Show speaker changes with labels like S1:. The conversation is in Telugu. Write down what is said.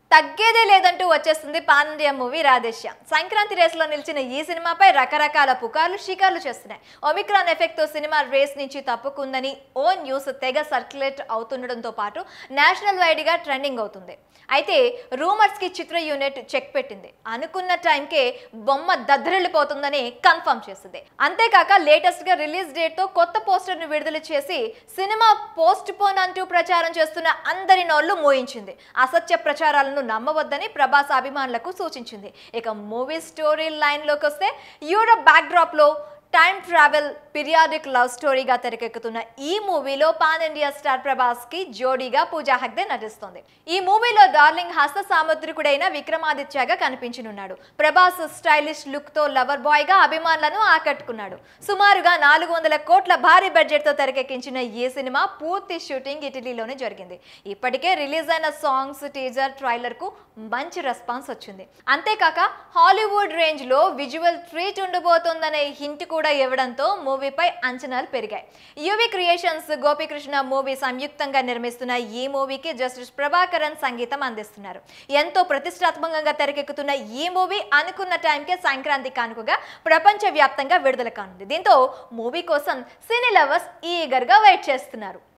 S1: తగ్గేదే లేదంటూ వచ్చేస్తుంది pan India movie Radhe Shyam Sankranti రేసులో నిలిచిన ఈ సినిమాపై రకరకాల పుకార్లు షికార్లు చేస్తున్నాయి ఒమిక్రాన్ ఎఫెక్ట్ తో సినిమా రేస్ నుంచి తప్పుకుందని ఓ న్యూస్ తెగ సర్క్యులేట్ అవుతుండడంతో పాటు నేషనల్ వైడ్ గా ట్రెండింగ్ అవుతుంది అయితే రూమర్స్ కి చిత్ర యూనిట్ చెక్ పెట్టింది అనుకున్న టైంకే బొమ్మ దద్దరిల్లిపోతుందని కన్ఫర్మ్ చేసింది అంతేకాక లేటెస్ట్ గా రిలీజ్ డేట్ తో కొత్త పోస్టర్ ను విడుదల చేసి సినిమా పోస్ట్ పోన్ అంటూ ప్రచారం చేస్తున్న అందరి నోళ్లు మోయించింది అసత్య ప్రచారాలను నమ్మవద్దని ప్రభాస్ అభిమానులకు సూచించింది ఇక మూవీ స్టోరీ లైన్ లోకి వస్తే యూరోప్ బ్యాక్ డ్రాప్ లో టైం ట్రావెల్ పీరియాడిక్ లవ్ స్టోరీగా తెరకెక్కుతున్న ఈ మూవీలో పాన్ ఇండియా స్టార్ ప్రభాస్ కి జోడీగా పూజా హగ్దే నటిస్తోంది ఈ మూవీలో డార్లింగ్ హస్త సాముద్రికుడైన విక్రమాదిత్యగా కనిపించనున్నాడు ప్రభాస్ స్టైలిష్ లుక్ తో లవర్ బాయ్ గా అభిమానులను ఆకట్టుకున్నాడు సుమారుగా నాలుగు వందల కోట్ల భారీ బడ్జెట్ తో తెరకెక్కించిన ఈ సినిమా పూర్తి షూటింగ్ ఇటలీలోనే జరిగింది ఇప్పటికే రిలీజ్ అయిన సాంగ్స్ టీజర్ ట్రైలర్ కు మంచి రెస్పాన్స్ వచ్చింది అంతేకాక హాలీవుడ్ రేంజ్ లో విజువల్ ట్రీట్ ఉండబోతోందనే హింట్ కూడా ఇవ్వడంతో మూవీపై అంచనాలు పెరిగాయి యువి క్రియేషన్స్ గోపికృష్ణ మూవీ సంయుక్తంగా నిర్మిస్తున్న ఈ మూవీకి జస్టిస్ ప్రభాకరన్ సంగీతం అందిస్తున్నారు ఎంతో ప్రతిష్టాత్మకంగా తెరకెక్కుతున్న ఈ మూవీ అనుకున్న టైంకే సంక్రాంతి కానుకగా ప్రపంచ వ్యాప్తంగా విడుదల కానుంది దీంతో మూవీ కోసం సినీ లవర్స్ ఈగర్గా వెయిట్ చేస్తున్నారు